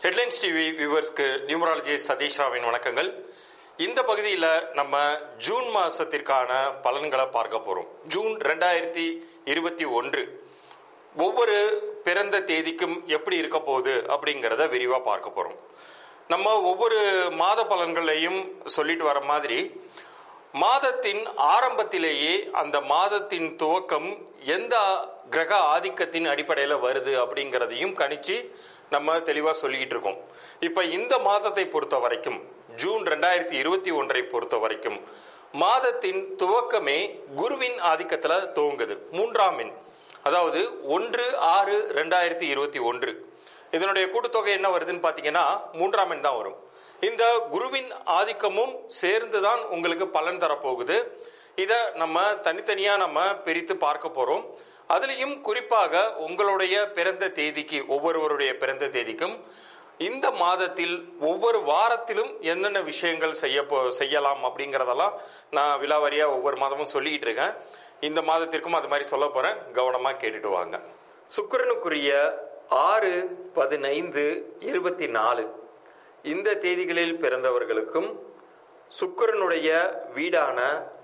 headlines TV வியூவர்ஸ்க்கு numerology Satish ராவின் வணக்கங்கள் இந்த பகுதியில் நம்ம ஜூன் மாசத்திற்கான பலன்களை பார்க்க போறோம் ஜூன் ரெண்டாயிரத்தி இருபத்தி ஒன்று ஒவ்வொரு பிறந்த தேதிக்கும் எப்படி இருக்க போகுது அப்படிங்கிறத விரிவாக பார்க்க போறோம் நம்ம ஒவ்வொரு மாத பலன்களையும் சொல்லிட்டு வர மாதிரி மாதத்தின் ஆரம்பத்திலேயே அந்த மாதத்தின் துவக்கம் எந்த கிரக ஆதிக்கத்தின் அடிப்படையில் வருது அப்படிங்கிறதையும் கணிச்சு நம்ம தெளிவாக சொல்லிக்கிட்டு இருக்கோம் இப்போ இந்த மாதத்தை பொறுத்த வரைக்கும் ஜூன் ரெண்டாயிரத்தி இருபத்தி ஒன்றை பொறுத்த வரைக்கும் மாதத்தின் துவக்கமே குருவின் ஆதிக்கத்தில் துவங்குது மூன்றாம் எண் அதாவது ஒன்று ஆறு ரெண்டாயிரத்தி இருபத்தி ஒன்று இதனுடைய கூட்டுத்தொகை என்ன வருதுன்னு பார்த்தீங்கன்னா மூன்றாம் எண் தான் வரும் இந்த குருவின் ஆதிக்கமும் சேர்ந்து தான் உங்களுக்கு பலன் தரப்போகுது இதை நம்ம தனித்தனியாக நம்ம பிரித்து பார்க்க போகிறோம் அதுலேயும் குறிப்பாக உங்களுடைய பிறந்த தேதிக்கு ஒவ்வொருவருடைய பிறந்த தேதிக்கும் இந்த மாதத்தில் ஒவ்வொரு வாரத்திலும் என்னென்ன விஷயங்கள் செய்ய போ செய்யலாம் அப்படிங்கிறதெல்லாம் நான் விலாவாரியாக ஒவ்வொரு மாதமும் சொல்லிக்கிட்டு இருக்கேன் இந்த மாதத்திற்கும் அது மாதிரி சொல்ல போகிறேன் கவனமாக கேட்டுட்டு வாங்க சுக்கிரனுக்குரிய ஆறு பதினைந்து இருபத்தி நாலு இந்த தேதிகளில் பிறந்தவர்களுக்கும் சுக்கிரனுடைய வீடான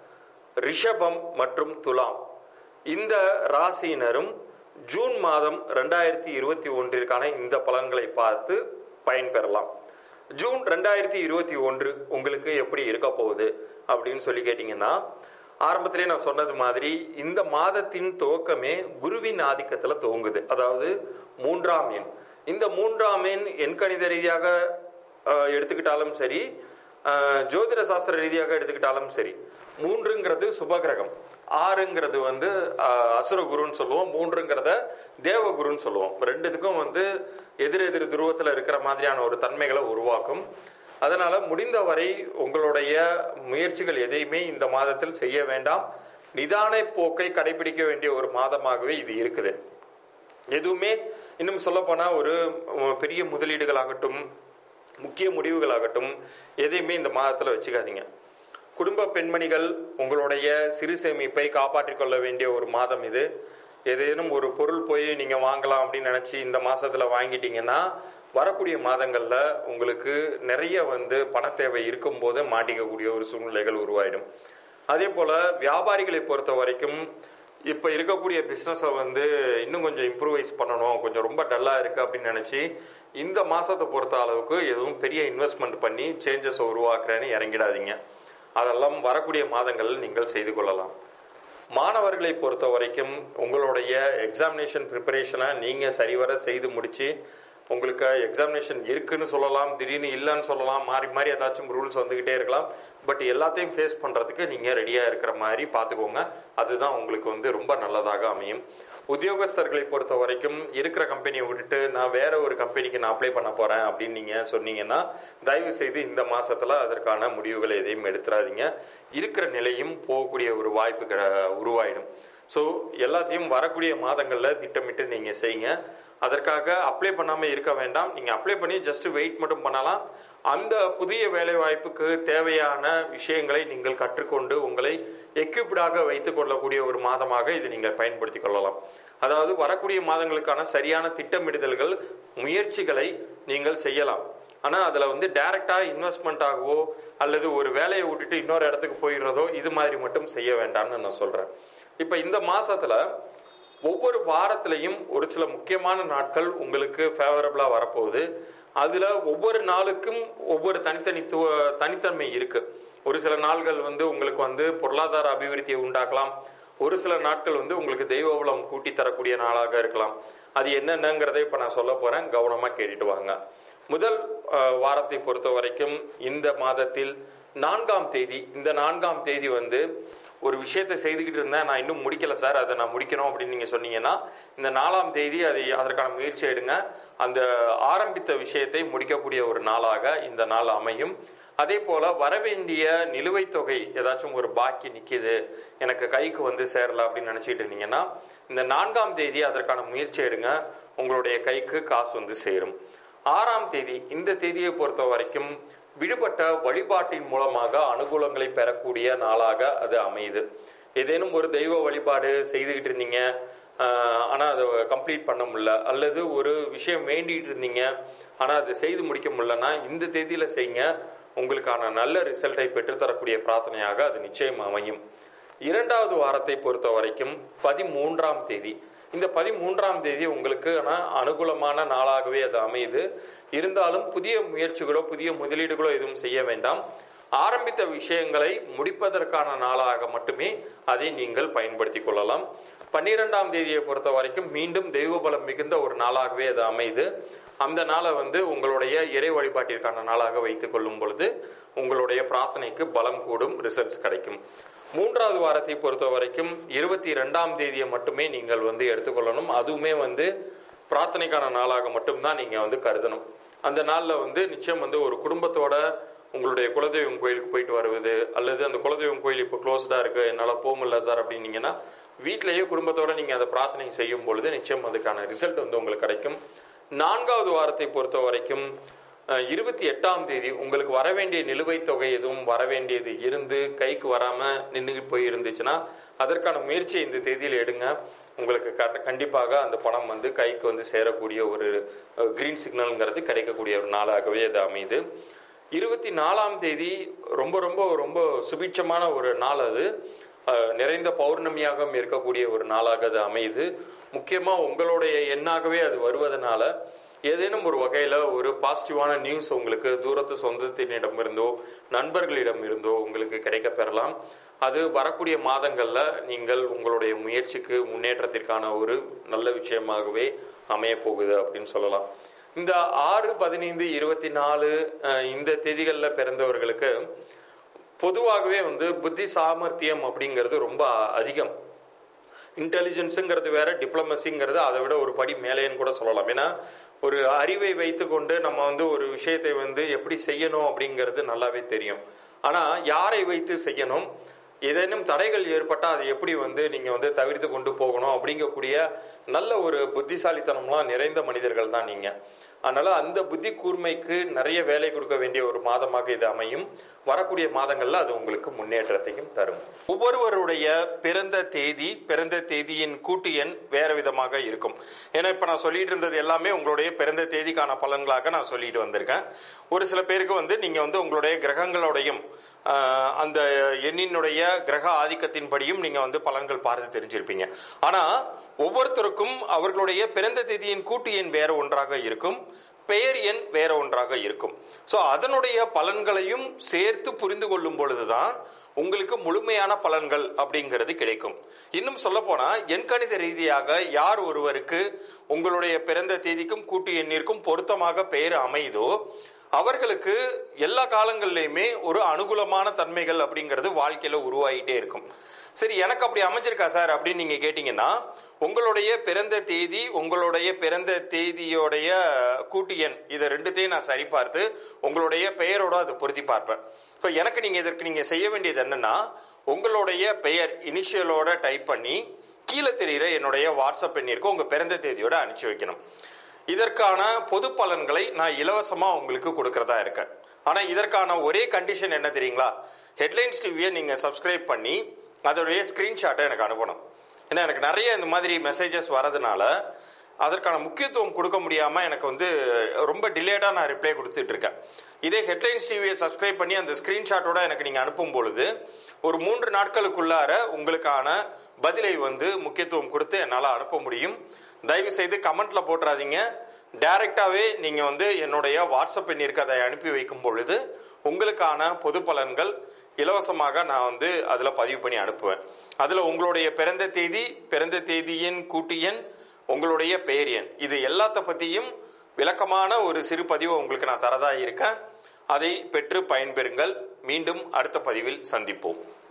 ரிஷபம் மற்றும் துலாம் இந்த ராசியினரும் ஜூன் மாதம் ரெண்டாயிரத்தி இருபத்தி ஒன்றிற்கான இந்த பலன்களை பார்த்து பயன்பெறலாம் ஜூன் ரெண்டாயிரத்தி இருபத்தி ஒன்று உங்களுக்கு எப்படி இருக்க போகுது அப்படின்னு சொல்லி கேட்டிங்கன்னா ஆரம்பத்திலே நான் சொன்னது மாதிரி இந்த மாதத்தின் துவக்கமே குருவின் ஆதிக்கத்தில் துவங்குது அதாவது மூன்றாம் எண் இந்த மூன்றாம் எண் எண்கணித ரீதியாக அஹ், எடுத்துக்கிட்டாலும் சரி அஹ், ஜோதிட சாஸ்திர ரீதியாக எடுத்துக்கிட்டாலும் சரி மூன்றுங்கிறது சுபகிரகம் ஆறுங்கிறது வந்து அஹ், அசுரகுருன்னு சொல்லுவோம் மூன்றுங்கிறத தேவகுருன்னு சொல்லுவோம் ரெண்டுத்துக்கும் வந்து எதிர் எதிர் துருவத்தில் இருக்கிற மாதிரியான ஒரு தன்மைகளை உருவாக்கும் அதனால முடிந்தவரை உங்களுடைய முயற்சிகள் எதையுமே இந்த மாதத்தில் செய்ய வேண்டாம் நிதான போக்கை கடைபிடிக்க வேண்டிய ஒரு மாதமாகவே இது இருக்குது எதுவுமே இன்னும் சொல்ல ஒரு அஹ், பெரிய முதலீடுகளாகட்டும் முக்கிய முடிவுகளாகட்டும் எதையுமே இந்த மாதத்தில் வச்சுக்காதீங்க குடும்ப பெண்மணிகள் உங்களுடைய சிறு சேமிப்பை காப்பாற்றிக் கொள்ள வேண்டிய ஒரு மாதம் இது ஏதேனும் ஒரு பொருள் போய் நீங்க வாங்கலாம் அப்படின்னு நினைச்சு இந்த மாசத்துல வாங்கிட்டீங்கன்னா வரக்கூடிய மாதங்கள்ல உங்களுக்கு நிறைய வந்து பண தேவை இருக்கும்போது மாட்டிக்கக்கூடிய ஒரு சூழ்நிலைகள் உருவாயிடும் அதே போல வியாபாரிகளை பொறுத்த வரைக்கும் இப்போ இருக்கக்கூடிய பிஸ்னஸை வந்து இன்னும் கொஞ்சம் இம்ப்ரூவைஸ் பண்ணணும் கொஞ்சம் ரொம்ப டல்லாக இருக்குது அப்படின்னு நினச்சி இந்த மாதத்தை பொறுத்த அளவுக்கு எதுவும் பெரிய இன்வெஸ்ட்மெண்ட் பண்ணி சேஞ்சஸை உருவாக்குறேன்னு இறங்கிடாதீங்க அதெல்லாம் வரக்கூடிய மாதங்களில் நீங்கள் செய்து கொள்ளலாம் மாணவர்களை பொறுத்த வரைக்கும் உங்களுடைய எக்ஸாமினேஷன் ப்ரிப்பரேஷனை நீங்கள் சரிவர செய்து முடிச்சு உங்களுக்கு எக்ஸாமினேஷன் இருக்குன்னு சொல்லலாம் திடீர்னு இல்லைன்னு சொல்லலாம் மாறி மாறி ஏதாச்சும் ரூல்ஸ் வந்துக்கிட்டே இருக்கலாம் பட் எல்லாத்தையும் ஃபேஸ் பண்ணுறதுக்கு நீங்கள் ரெடியாக இருக்கிற மாதிரி பார்த்துக்கோங்க அதுதான் உங்களுக்கு வந்து ரொம்ப நல்லதாக அமையும் உத்தியோகஸ்தர்களை பொறுத்த வரைக்கும் இருக்கிற கம்பெனியை விட்டுட்டு நான் வேற ஒரு கம்பெனிக்கு நான் அப்ளை பண்ண போறேன் அப்படின்னு நீங்க சொன்னீங்கன்னா தயவு செய்து இந்த மாசத்துல அதற்கான முடிவுகளை எதையும் எடுத்துறாதீங்க இருக்கிற நிலையும் போகக்கூடிய ஒரு வாய்ப்பு கிட- உருவாயிடும் ஸோ எல்லாத்தையும் வரக்கூடிய மாதங்களில் திட்டமிட்டு நீங்கள் செய்யுங்க அதற்காக அப்ளை பண்ணாமல் இருக்க வேண்டாம் நீங்கள் அப்ளை பண்ணி ஜஸ்ட் வெயிட் மட்டும் பண்ணலாம் அந்த புதிய வேலை வாய்ப்புக்கு தேவையான விஷயங்களை நீங்கள் கற்றுக்கொண்டு உங்களை எக்யூப்டாக வைத்துக் கொள்ளக்கூடிய ஒரு மாதமாக இது நீங்கள் பயன்படுத்திக் கொள்ளலாம் அதாவது வரக்கூடிய மாதங்களுக்கான சரியான திட்டமிடுதல்கள் முயற்சிகளை நீங்கள் செய்யலாம் ஆனால் அதில் வந்து டைரக்டாக இன்வெஸ்ட்மெண்ட் ஆகவோ அல்லது ஒரு வேலையை விட்டுட்டு இன்னொரு இடத்துக்கு போயிடுறதோ இது மாதிரி மட்டும் செய்ய வேண்டாம்னு நான் சொல்கிறேன் இப்போ இந்த மாசத்துல ஒவ்வொரு வாரத்திலையும் ஒரு சில முக்கியமான நாட்கள் உங்களுக்கு ஃபேவரபிளாக வரப்போகுது அதில் ஒவ்வொரு நாளுக்கும் ஒவ்வொரு தனித்தனித்துவ தனித்தன்மை இருக்கு ஒரு சில நாள்கள் வந்து உங்களுக்கு வந்து பொருளாதார அபிவிருத்தியை உண்டாக்கலாம் ஒரு சில நாட்கள் வந்து உங்களுக்கு தெய்வ வளம் கூட்டி தரக்கூடிய நாளாக இருக்கலாம் அது என்னென்னங்கிறதை இப்போ நான் சொல்ல போகிறேன் கவனமாக கேட்டுட்டு வாங்க முதல் அஹ், வாரத்தை பொறுத்த வரைக்கும் இந்த மாதத்தில் நான்காம் தேதி இந்த நான்காம் தேதி வந்து ஒரு விஷயத்தை செய்துக்கிட்டு இருந்தேன் நான் இன்னும் முடிக்கல சார் அதை நான் முடிக்கணும் அப்படின்னு நீங்க சொன்னீங்கன்னா இந்த நாலாம் தேதி அதை அதற்கான முயற்சி எடுங்க அந்த ஆரம்பித்த விஷயத்தை முடிக்கக்கூடிய ஒரு நாளாக இந்த நாள் அமையும் அதே போல வரவேண்டிய நிலுவைத் தொகை ஏதாச்சும் ஒரு பாக்கி நிக்குது எனக்கு கைக்கு வந்து சேரல அப்படின்னு நினைச்சிட்டு இருந்தீங்கன்னா இந்த நான்காம் தேதி அதற்கான முயற்சி எடுங்க உங்களுடைய கைக்கு காசு வந்து சேரும் ஆறாம் தேதி இந்த தேதியை பொறுத்த வரைக்கும் விடுபட்ட வழிபாட்டின் மூலமாக அனுகூலங்களை பெறக்கூடிய நாளாக அது அமையுது ஏதேனும் ஒரு தெய்வ வழிபாடு செய்துக்கிட்டு இருந்தீங்க ஆஹ் ஆனா அதை கம்ப்ளீட் பண்ண முடியல அல்லது ஒரு விஷயம் வேண்டிட்டு இருந்தீங்க ஆனால் அது செய்து முடிக்க முடியலன்னா இந்த தேதியில செய்யுங்க உங்களுக்கான நல்ல ரிசல்ட்டை பெற்றுத்தரக்கூடிய பிரார்த்தனையாக அது நிச்சயம் அமையும் இரண்டாவது வாரத்தை பொறுத்த வரைக்கும் பதிமூன்றாம் தேதி இந்த பதிமூன்றாம் தேதி உங்களுக்கு ஆனால் அனுகூலமான நாளாகவே அது அமையுது இருந்தாலும் புதிய முயற்சிகளோ புதிய முதலீடுகளோ எதுவும் செய்ய வேண்டாம் ஆரம்பித்த விஷயங்களை முடிப்பதற்கான நாளாக மட்டுமே அதை நீங்கள் பயன்படுத்திக் கொள்ளலாம் பன்னிரெண்டாம் தேதியை பொறுத்த வரைக்கும் மீண்டும் தெய்வ பலம் மிகுந்த ஒரு நாளாகவே அது அமையுது அந்த நாளை வந்து உங்களுடைய இறை வழிபாட்டிற்கான நாளாக வைத்துக் கொள்ளும் பொழுது உங்களுடைய பிரார்த்தனைக்கு பலம் கூடும் ரிசல்ட்ஸ் கிடைக்கும் மூன்றாவது வாரத்தை பொறுத்த வரைக்கும் இருபத்தி ரெண்டாம் தேதியை மட்டுமே நீங்கள் வந்து எடுத்துக்கொள்ளணும் அதுவுமே வந்து பிரார்த்தனைக்கான நாளாக மட்டும்தான் நீங்க வந்து கருதணும் அந்த நாள்ல வந்து நிச்சயம் வந்து ஒரு குடும்பத்தோட உங்களுடைய குலதெய்வம் கோயிலுக்கு போயிட்டு வருவது அல்லது அந்த குலதெய்வம் கோயில் இப்போ க்ளோஸ்டா இருக்கு என்னால போக முடியல சார் அப்படின்னீங்கன்னா வீட்டிலேயே குடும்பத்தோட நீங்க அந்த பிரார்த்தனை செய்யும் பொழுது நிச்சயம் அதுக்கான ரிசல்ட் வந்து உங்களுக்கு கிடைக்கும் நான்காவது வாரத்தை பொறுத்த வரைக்கும் அஹ், இருபத்தி எட்டாம் தேதி உங்களுக்கு வர வேண்டிய நிலுவைத் தொகை எதுவும் வர வேண்டியது இருந்து கைக்கு வராம நின்று போய் இருந்துச்சுன்னா அதற்கான முயற்சியை இந்த தேதியில் எடுங்க உங்களுக்கு கண்ட- கண்டிப்பாக அந்த பணம் வந்து கைக்கு வந்து சேரக்கூடிய ஒரு கிரீன் சிக்னல்ங்கிறது கிடைக்கக்கூடிய ஒரு நாளாகவே அது அமையுது இருபத்தி நாலாம் தேதி ரொம்ப ரொம்ப ரொம்ப சுபிட்சமான ஒரு நாள் அது அஹ், நிறைந்த பௌர்ணமியாக இருக்கக்கூடிய ஒரு நாளாக அது அமையுது முக்கியமா உங்களுடைய எண்ணாகவே அது வருவதனால ஏதேனும் ஒரு வகையில ஒரு பாசிட்டிவான நியூஸ் உங்களுக்கு தூரத்து சொந்தத்தினிடம் இருந்தோ நண்பர்களிடம் இருந்தோ உங்களுக்கு கிடைக்க பெறலாம் அது வரக்கூடிய மாதங்கள்ல நீங்கள் உங்களுடைய முயற்சிக்கு முன்னேற்றத்திற்கான ஒரு நல்ல விஷயமாகவே அமைய போகுது அப்படின்னு சொல்லலாம் இந்த ஆறு பதினைந்து இருபத்தி நாலு அஹ், இந்த தேதிகளில் பிறந்தவர்களுக்கு பொதுவாகவே வந்து புத்தி சாமர்த்தியம் அப்படிங்கிறது ரொம்ப அதிகம் இன்டெலிஜென்ஸுங்கிறது வேற டிப்ளமசிங்கிறது அதை விட ஒரு படி மேலேன்னு கூட சொல்லலாம் ஏன்னா ஒரு அறிவை வைத்துக்கொண்டு நம்ம வந்து ஒரு விஷயத்தை வந்து எப்படி செய்யணும் அப்படிங்கிறது நல்லாவே தெரியும் ஆனா யாரை வைத்து செய்யணும் ஏதேனும் தடைகள் ஏற்பட்டால் அதை எப்படி வந்து நீங்க வந்து தவிர்த்து கொண்டு போகணும் அப்படிங்கக்கூடிய நல்ல ஒரு புத்திசாலித்தனம்லாம் நிறைந்த மனிதர்கள் தான் நீங்க அதனால அந்த புத்தி கூர்மைக்கு நிறைய வேலை கொடுக்க வேண்டிய ஒரு மாதமாக இது அமையும் வரக்கூடிய மாதங்கள்ல அது உங்களுக்கு முன்னேற்றத்தையும் தரும் ஒவ்வொருவருடைய பிறந்த தேதி பிறந்த தேதியின் கூட்டு எண் வேற விதமாக இருக்கும் ஏன்னா இப்ப நான் சொல்லிட்டு இருந்தது எல்லாமே உங்களுடைய பிறந்த தேதிக்கான பலன்களாக நான் சொல்லிட்டு வந்திருக்கேன் ஒரு சில பேருக்கு வந்து நீங்க வந்து உங்களுடைய கிரகங்களோடையும் ஆஹ், அந்த எண்ணினுடைய கிரக ஆதிக்கத்தின்படியும் நீங்க வந்து பலன்கள் பார்த்து தெரிஞ்சிருப்பீங்க ஆனா ஒவ்வொருத்தருக்கும் அவர்களுடைய பிறந்த தேதியின் கூட்டு எண் வேற ஒன்றாக இருக்கும் பெயர் எண் வேற ஒன்றாக இருக்கும் சோ அதனுடைய பலன்களையும் சேர்த்து புரிந்து கொள்ளும் பொழுதுதான் உங்களுக்கு முழுமையான பலன்கள் அப்படிங்கிறது கிடைக்கும் இன்னும் சொல்ல போனா எண்கணித ரீதியாக யார் ஒருவருக்கு உங்களுடைய பிறந்த தேதிக்கும் கூட்டு எண்ணிற்கும் பொருத்தமாக பெயர் அமையுதோ அவர்களுக்கு எல்லா காலங்கள்லயுமே ஒரு அனுகூலமான தன்மைகள் அப்படிங்கிறது வாழ்க்கையில உருவாகிட்டே இருக்கும் சரி எனக்கு அப்படி அமைஞ்சிருக்கா சார் அப்படின்னு நீங்க கேட்டீங்கன்னா உங்களுடைய பிறந்த தேதி உங்களுடைய பிறந்த தேதியோடைய கூட்டு எண் இதை ரெண்டுத்தையும் நான் சரி பார்த்து உங்களுடைய பெயரோட அதை பொருத்தி பார்ப்பேன் இப்போ எனக்கு நீங்க இதற்கு நீங்க செய்ய வேண்டியது என்னன்னா உங்களுடைய பெயர் இனிஷியலோட டைப் பண்ணி கீழே தெரிகிற என்னுடைய வாட்ஸ்அப் எண்ணிற்கு உங்க பிறந்த தேதியோட அனுப்பிச்சு வைக்கணும் இதற்கான பொது பலன்களை நான் இலவசமா உங்களுக்கு கொடுக்கறதா இருக்கேன் ஆனா இதற்கான ஒரே கண்டிஷன் என்ன தெரியுங்களா ஹெட்லைன்ஸ் டிவியை நீங்க சப்ஸ்கிரைப் பண்ணி அதோடைய ஸ்கிரீன்ஷாட்டை எனக்கு அனுப்பணும் ஏன்னா எனக்கு நிறைய இந்த மாதிரி மெசேஜஸ் வரதுனால அதற்கான முக்கியத்துவம் கொடுக்க முடியாம எனக்கு வந்து ரொம்ப டிலேடா நான் ரிப்ளை கொடுத்துட்டு இருக்கேன் இதே ஹெட்லைன்ஸ் டிவியை சப்ஸ்கிரைப் பண்ணி அந்த ஸ்கிரீன்ஷாட்டோட எனக்கு நீங்க அனுப்பும் பொழுது ஒரு மூன்று நாட்களுக்குள்ளார உங்களுக்கான பதிலை வந்து முக்கியத்துவம் கொடுத்து என்னால் அனுப்ப முடியும் தயவு செய்து கமெண்ட்ல போட்டுறாதீங்க டைரக்டாவே நீங்க வந்து என்னுடைய வாட்ஸ்அப் எண்ணிற்கு அதை அனுப்பி வைக்கும் பொழுது உங்களுக்கான பொது பலன்கள் இலவசமாக நான் வந்து அதுல பதிவு பண்ணி அனுப்புவேன் அதுல உங்களுடைய பிறந்த தேதி பிறந்த தேதியின் கூட்டு எண் உங்களுடைய பெயர் எண் இது எல்லாத்த பத்தியும் விளக்கமான ஒரு சிறு பதிவை உங்களுக்கு நான் தரதா இருக்கேன் அதை பெற்று பயன்பெறுங்கள் மீண்டும் அடுத்த பதிவில் சந்திப்போம்